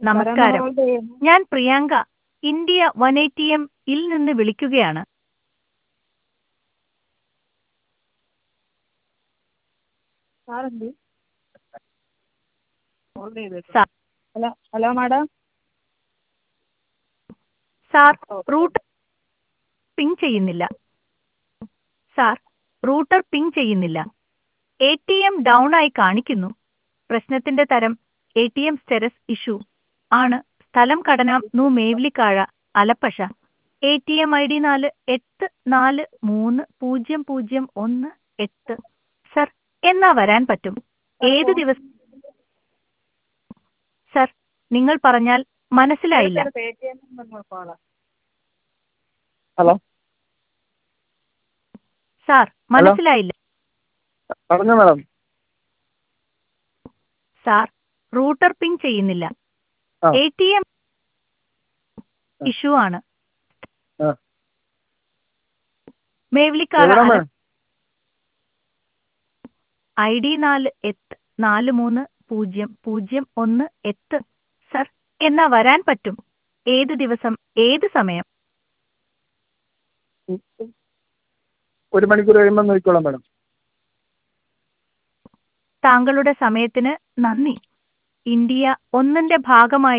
നമസ്കാരം ഞാൻ Priyanka India one eighty M ഇൽ നിന്ന് വിളിക്കുകയാണ് സാറെന്ത് sir hello hello madam sir router ping ചെയ്യുന്നില്ല സാർ റൂട്ടർ പിങ് ചെയ്യുന്നില്ല എ ടി എം ഡൗൺ ആയി കാണിക്കുന്നു പ്രശ്നത്തിന്റെ തരം A T M status issue ആണ് സ്ഥലം കടനാം നു Mavelikkara Alappuzha A T M I D നാല് എട്ട് നാല് മൂന്ന് പൂജ്യം പൂജ്യം ഒന്ന് എട്ട് സർ എന്നാ വരാൻ പറ്റും ഏത് ദിവസം സർ നിങ്ങൾ പറഞ്ഞാൽ മനസ്സിലായില്ല ഹലോ സാർ മനസ്സിലായില്ല പറഞ്ഞോ മാഡം സാർ റൂട്ടർ പിങ് ചെയ്യുന്നില്ല ആ. എ ടി എം ഇഷ്യൂ ആണ് ആ. മേവ്ലിക്കാട് എവിടെ മാഡം ഐ ഡി നാല് എട്ട് നാല് മൂന്ന് പൂജ്യം പൂജ്യം ഒന്ന് എട്ട് സർ എന്നാ വരാൻ പറ്റും ഏത് ദിവസം ഏത് സമയം ഒരു മണിക്കൂർ കഴിയുമ്പോൾ നോക്കിക്കോളാം മാഡം താങ്കളുടെ സമയത്തിന് നന്ദി ഇന്ത്യ ഒന്നിന്റെ ഭാഗമായി